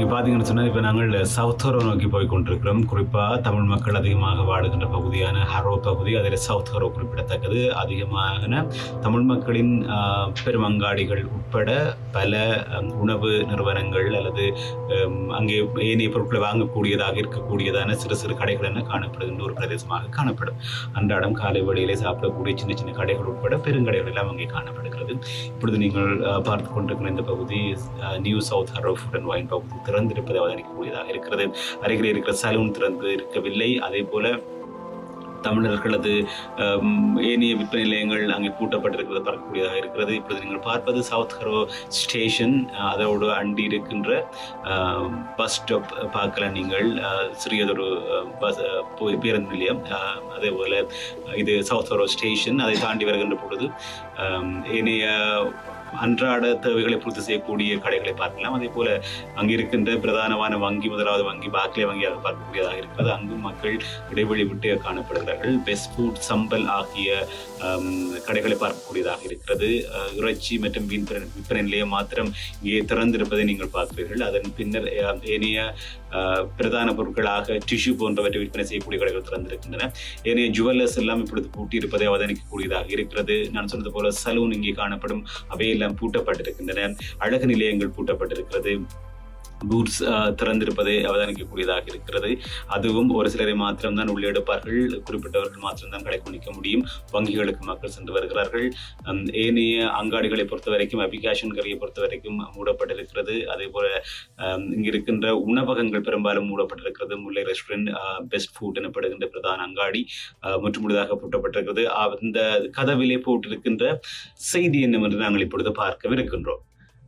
இங்கே பார்த்தீங்கன்னு சொன்னால் இப்போ நாங்கள் சவுத்தோரோ நோக்கி போய் கொண்டிருக்கிறோம் குறிப்பாக தமிழ் மக்கள் அதிகமாக வாழுகின்ற பகுதியான ஹரோ பகுதி அதில் சவுத்தோரோ குறிப்பிடத்தக்கது அதிகமான தமிழ் மக்களின் ஆஹ், பெருமங்காடிகள் உட்பட பல ஹம், உணவு நிறுவனங்கள் அல்லது ஹம், அங்கே ஏனைய பொருட்களை வாங்கக்கூடியதாக இருக்கக்கூடியதான சிறு சிறு கடைகள் என காணப்படுகின்ற ஒரு பிரதேசமாக காணப்படும் அன்றாடம் காலை வேளையிலே சாப்பிடக்கூடிய சின்ன சின்ன கடைகள் உட்பட பெருங்கடைகள் எல்லாம் அங்கே காணப்படுகிறது இப்பொழுது நீங்கள் அஹ், பார்த்து கொண்டிருக்கிற இந்த பகுதி அஹ், New South Harrow food and wine பகுதி திறந்திருப்பதை அவதானிக்கக்கூடியதாக இருக்கிறது அருகில் இருக்கிற சலூன் திறந்து இருக்கவில்லை அதே போல தமிழர்களது அம், ஏனைய விற்பனை நிலையங்கள் அங்கே பூட்டப்பட்டிருக்கிறது பார்க்கக்கூடியதாக இருக்கிறது இப்பொழுது நீங்கள் பார்ப்பது சவுத் ஹரோ ஸ்டேஷன் அஹ், அதோடு அண்டி இருக்கின்ற அஹ், பஸ் ஸ்டாப் பார்க்கலாம் நீங்கள் அஹ், சிறியதொரு அஹ், பஸ் அஹ், பே- பேருந்து நிலையம் அஹ், அதே போல இது சவுத் ஹரோ ஸ்டேஷன் அதை தாண்டி வருகின்ற பொழுது அம், ஏனைய அன்றாட தேவைகளை பூர்த்தி செய்யக்கூடிய கடைகளை பார்க்கலாம் அதே போல அங்கே இருக்கின்ற பிரதானமான வங்கி முதலாவது வங்கி பாக்லே வங்கியாக பார்க்கக்கூடியதாக இருக்கிறது அங்கும் மக்கள் இடைவெளி விட்டு காணப்படுகிறார்கள் பெஸ்ட் ஃபுட் சம்பல் ஆகிய அம், கடைகளை பார்க்கக்கூடியதாக இருக்கிறது அஹ், இறைச்சி மற்றும் மீன் பிர- விற்பனை நிலையம் மாத்திரம் இங்கே திறந்திருப்பதை நீங்கள் பார்க்கிறீர்கள் அதன் பின்னர் அஹ், ஏனைய அஹ், பிரதான பொருட்களாக டிஷ்யூ போன்றவற்றை விற்பனை செய்யக்கூடிய கடைகள் திறந்திருக்கின்றன ஏனைய ஜுவல்லர்ஸ் எல்லாம் இப்பொழுது பூட்டியிருப்பதை அவதானிக்கக்கூடியதாக இருக்கிறது நான் சொன்னது போல சலூன் இங்கே காணப்படும் அவையெல்லாம் பூட்டப்பட்டிருக்கின்றன அழகு நிலையங்கள் பூட்டப்பட்டிருக்கிறது பூட்ஸ் திறந்திருப்பதை அவதானிக்கக்கூடியதாக இருக்கிறது அதுவும் ஒரு சிலரை மாத்திரம்தான் உள்ளே எடுப்பார்கள் குறிப்பிட்டவர்கள் மாத்திரம்தான் கடைக்கு நிற்க முடியும் வங்கிகளுக்கு மக்கள் சென்று வருகிறார்கள் ஹம், ஏனைய அங்காடிகளை பொறுத்த வரைக்கும் அப்ளிகேஷன் கடையை பொறுத்த வரைக்கும் மூடப்பட்டிருக்கிறது அதே போல ஹம், இங்கு இருக்கின்ற உணவகங்கள் பெரும்பாலும் மூடப்பட்டிருக்கிறது முல்லை ரெஸ்டாரண்ட் பெஸ்ட் ஃபுட் எனப்படுகின்ற பிரதான அங்காடி அஹ், முற்றுமுழுதாக பூட்டப்பட்டிருக்கிறது அந்த கதவிலே போட்டிருக்கின்ற செய்தி என்னவென்று நாங்கள் இப்பொழுது பார்க்கவிருக்கின்றோம்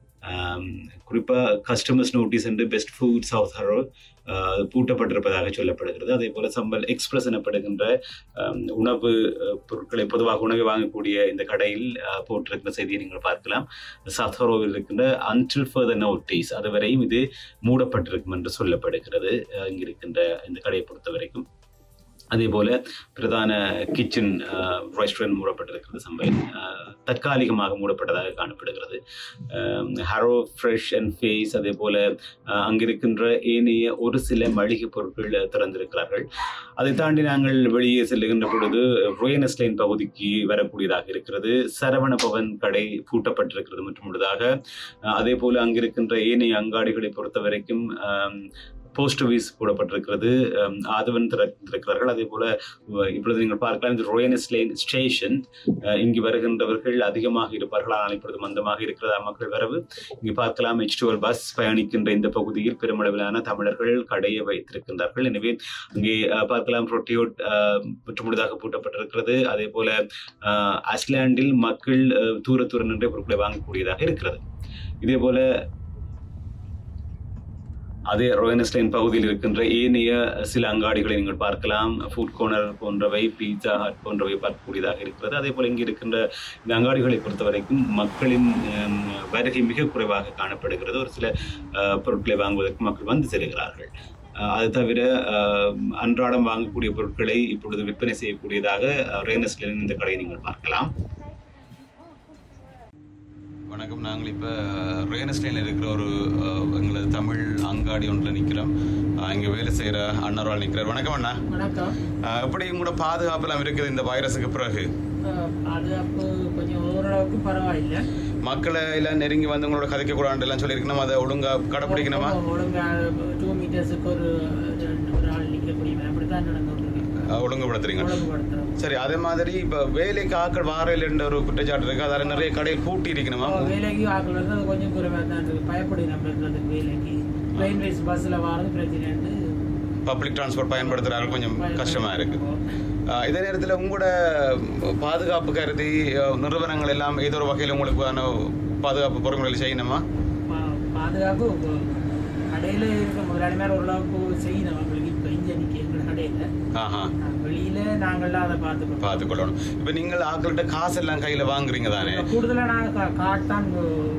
குறிப்பாக கஸ்டமர்ஸ் நோட்டீஸ் என்று பெஸ்ட் ஃபுட் சவுத் ஹரோ பூட்டப்பட்டிருப்பதாக சொல்லப்படுகிறது அதே போல சம்பல் எக்ஸ்பிரஸ் எனப்படுகின்ற ஆம், உணவு அஹ், பொருட்களை பொதுவாக உணவை வாங்கக்கூடிய இந்த கடையில் அஹ், போட்டிருக்கிற செய்தியை நீங்கள் பார்க்கலாம் சவுத் ஹரோவில் இருக்கின்ற அன்டில் ஃபர்தர் நோட்டீஸ் அதுவரையும் இது மூடப்பட்டிருக்கும் என்று சொல்லப்படுகிறது அஹ், இங்கு இருக்கின்ற இந்த கடையை பொறுத்த வரைக்கும் அதே போல பிரதான கிச்சன் ரெஸ்டாரண்ட் மூடப்பட்டிருக்கிறது சம்பல் அஹ், தற்காலிகமாக மூடப்பட்டதாக காணப்படுகிறது ஹரோ ஃப்ரெஷ் அண்ட் ஃபேஸ் அதே போல அஹ், அங்கிருக்கின்ற ஏனைய ஒரு சில மளிகை பொருட்கள் திறந்திருக்கிறார்கள் அதை தாண்டி நாங்கள் வெளியே செல்லுகின்ற பொழுது ரோயனஸ் லைன் பகுதிக்கு வரக்கூடியதாக இருக்கிறது சரவண பவன் கடை பூட்டப்பட்டிருக்கிறது மற்றும் முழுதாக அஹ், அதே போல அங்கிருக்கின்ற ஏனைய அங்காடிகளை பொறுத்த வரைக்கும் போஸ்ட் ஆஃபீஸ் போடப்பட்டிருக்கிறது அஹ், ஆதவன் திறந்திருக்கிறார்கள் அதே போல அஹ், இப்பொழுது நீங்கள் பார்க்கலாம் இந்த ரோயனஸ் லைன் ஸ்டேஷன் அஹ், இங்கு வருகின்றவர்கள் அதிகமாக இருப்பார்கள் ஆனால் இப்பொழுது மந்தமாக இருக்கிறதா மக்கள் வரவு இங்கு பார்க்கலாம் எச் பஸ் பயணிக்கின்ற இந்த பகுதியில் பெருமளவிலான தமிழர்கள் கடையை வைத்திருக்கின்றார்கள் எனவே அங்கே அஹ், பார்க்கலாம் ரொட்டியோட் முற்றுமுழுதாக பூட்டப்பட்டிருக்கிறது அதே போல அஹ், ஐஸ்லாண்டில் மக்கள் அஹ், தூர தூர நின்ற பொருட்களை வாங்கக்கூடியதாக இருக்கிறது இதே போல அதே ரோயனஸ்டைன் பகுதியில் இருக்கின்ற ஏனைய சில அங்காடிகளை நீங்கள் பார்க்கலாம் ஃபுட் கோர்னர் போன்றவை பீட்சா ஹட் போன்றவை பார்க்கக்கூடியதாக இருக்கிறது அதே போல இங்கே இருக்கின்ற இந்த அங்காடிகளை பொறுத்த வரைக்கும் மக்களின் ஹம், வருகை மிக குறைவாக காணப்படுகிறது ஒரு சில அஹ், பொருட்களை வாங்குவதற்கு மக்கள் வந்து செல்கிறார்கள் அஹ், அது தவிர அஹ், அன்றாடம் வாங்கக்கூடிய பொருட்களை இப்பொழுது விற்பனை செய்யக்கூடியதாக ரேனஸ்லின் இந்த கடையை நீங்கள் பார்க்கலாம் வணக்கம் நாங்கள் இப்போ ரேனஸ்டைனில் இருக்கிற ஒரு அஹ், எங்களது தமிழ் அங்காடி ஒன்றில் நிற்கிறோம் இங்கே வேலை செய்கிற அண்ணாரால் நிற்கிறார் வணக்கம் அண்ணா வணக்கம் அஹ், எப்படி உங்களோட பாதுகாப்பெல்லாம் இருக்குது இந்த வைரஸுக்கு பிறகு அஹ் அது அப்போ கொஞ்சம் ஓரளவுக்கு பரவாயில்லை மக்களை எல்லாம் நெருங்கி வந்து உங்களோட கதைக்க கூடாதுலாம் சொல்லியிருக்கணும் அதை ஒழுங்கா கடைப்பிடிக்கணுமா ஒழுங்கா டூ மீட்டர்ஸுக்கு ஒரு ரெண்டு ஒரு ஆள் நிற்கக்கூடிய அப்படித்தான் நடந்துட்டு இருக்கு அஹ், ஒழுங்குபடுத்துறீங்க ஒழுங்குபடுத்துறோம் சரி அதே மாதிரி இப்போ வேலைக்கு ஆக்கள் வாரையில் ஒரு குற்றச்சாட்டு இருக்கு அதில் நிறைய கடையில் பூட்டி இருக்கணுமா அப்போ வேலைக்கு ஆக்கிறது அது கொஞ்சம் குறைவாக தான் இருக்கு பயப்படுது நம்ம இருக்கிறதுக்கு வேலைக்கு ட்ரெயின் வைஸ் பஸ்ஸில் வாரது பிரச்சனை பப்ளிக் டிரான்ஸ்போர்ட் பயன்படுத்துகிறார்கள் கொஞ்சம் கஷ்டமாக இருக்குது ஆஹ் இதே நேரத்தில் உங்களோட பாதுகாப்பு கருதி அஹ், நிறுவனங்கள் எல்லாம் ஏதோ ஒரு வகையில் உங்களுக்கான பாதுகாப்பு பொறுப்புகளை செய்யணுமா பாதுகாப்பு இப்போ கடையில் இருக்க முதலாளி மேலே ஓரளவுக்கு செய்யணும் அவங்களுக்கு இப்போ இங்கே நிற்க எங்கள் கடையில் ஆஹா வெளியில் நாங்கள்லாம் அதை பார்த்துக்கணும் பார்த்துக்கொள்ளணும் இப்போ நீங்கள் ஆக்கள்கிட்ட காசு எல்லாம் கையில் வாங்குறீங்க தானே கூடுதலாக நாங்கள் கார்டு தான்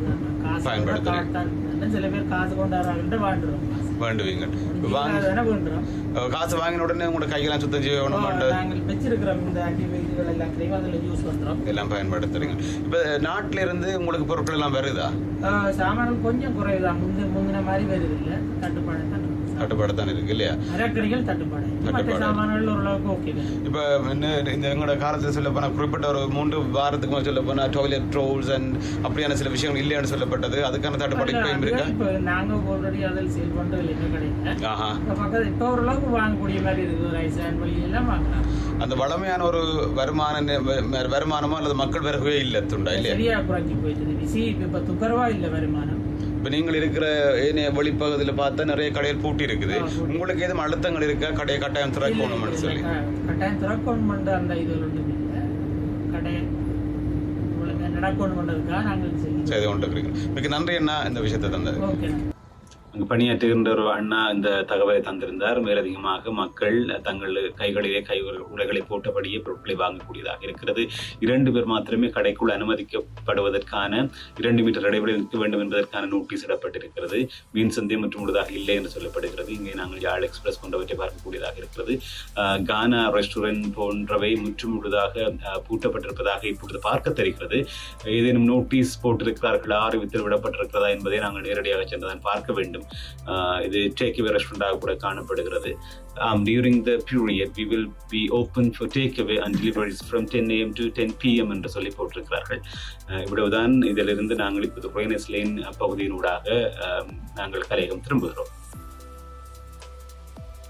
காசு பயன்படுத்துறீங்க. கொண்டா தான் இன்னும் சில பேர் காசு கொண்டாடுறாங்கன்ட்டு வாழ்ந்துரும் வேண்டுவீங்க இப்ப வாங்கி தானே வேண்டுறோம் காசு வாங்கின உடனே உங்களோட கையெல்லாம் சுத்தம் செய்யணும் நாங்கள் வச்சிருக்கிறோம் இந்த ஆன்டிபயோட்டிக்கள் எல்லாம் கிரீம் அதில் யூஸ் பண்றோம் எல்லாம் பயன்படுத்துறீங்க இப்ப நாட்டில இருந்து உங்களுக்கு பொருட்கள் எல்லாம் வருதா ஆஹ் சாமான்கள் கொஞ்சம் குறைவுதான் முந்தின முந்தின மாதிரி வருது இல்லை தட்டுப்பாடு தான் தட்டுப்பாடு தான் இருக்கு இல்லையா மரக்கறிகள் தட்டுப்பாடு மற்ற தட்டுப்பாடு. சாமான்கள் ஓரளவுக்கு ஓகே இப்ப இன்னும் இந்த எங்களோட காலத்துல சொல்ல போனா குறிப்பிட்ட ஒரு மூன்று வாரத்துக்கு முதல்ல சொல்ல போனா டாய்லெட் ரோல்ஸ் அண்ட் அப்படியான சில விஷயங்கள் இல்லைன்னு சொல்லப்பட்டது அதுக்கான தட்டுப்பாடு இப்பயும் இருக்கா இப்போ நாங்க ஆல்ரெடி அதில் சேல் பண்றது இல்லை எங்க கடையில் ஆஹா இப்போ பக்கத்து இப்போ ஓரளவுக்கு வாங்கக்கூடிய மாதிரி இருக்குது ஒரு ஐசான் வழி எல்லாம் வாங்கலாம் அந்த வளமையான ஒரு வருமான நெ- வ- வருமானமோ அல்லது மக்கள் வருகவே இல்லை துண்டா இல்லையா சரியா குறைஞ்சி போயிட்டு விசி இப்போ துக்கரவா இல்லை வருமானம் இப்ப நீங்கள் இருக்கிற ஏனைய வெளிப்பகுதியில் பார்த்தா நிறைய கடைகள் பூட்டி இருக்குது ஆ, பூட்டி. உங்களுக்கு எதுவும் அழுத்தங்கள் இருக்கா கடையை கட்டாயம் திறக்கணும்னு சொல்லி க- கட்டாயம் திறக்கணும் அந்த இது ஒன்றும் இல்லை கடை உங்களுக்கு நடக்கணுன்றதுக்காக நாங்கள் செய்யும் செய்து கொண்டு இருக்கிறீங்க மிக நன்றி அண்ணா இந்த விஷயத்தை தந்தது ஓகே அங்கு பணியாற்றுகின்ற ஒரு அண்ணா இந்த தகவலை தந்திருந்தார் மேலதிகமாக மக்கள் தங்கள் கைகளிலே கை உறை- உறைகளை போட்டபடியே பொருட்களை வாங்கக்கூடியதாக இருக்கிறது இரண்டு பேர் மாத்திரமே கடைக்குள் அனுமதிக்கப்படுவதற்கான இரண்டு மீட்டர் இடைவெளி நிற்க வேண்டும் என்பதற்கான நோட்டீஸ் இடப்பட்டிருக்கிறது மீன் சந்தை மற்றும் முழுதாக இல்லை என்று சொல்லப்படுகிறது இங்கே நாங்கள் யாழ் எக்ஸ்பிரஸ் போன்றவற்றை பார்க்கக்கூடியதாக இருக்கிறது ஆஹ் கானா ரெஸ்டாரண்ட் போன்றவை முற்றும் முழுதாக ஆஹ் பூட்டப்பட்டிருப்பதாக இப்பொழுது பார்க்க தெரிகிறது ஏதேனும் நோட்டீஸ் போட்டிருக்கிறார்களா அறிவித்தல் விடப்பட்டிருக்கிறதா என்பதை நாங்கள் நேரடியாக சென்றுதான் பார்க்க வேண்டும் ஆஹ் இது டேக் அவே ரெஸ்டாரண்டாக கூட காணப்படுகிறது um, during the period we will be open for takeaway and deliveries from 10 am to 10 pm என்று சொல்லி போட்டிருக்கிறார்கள் ஆஹ் இவ்வளவுதான் இதிலிருந்து நாங்கள் இப்போது குறைனஸ் லைன் பகுதியினூடாக ஆஹ் நாங்கள் கலையகம் திரும்புகிறோம்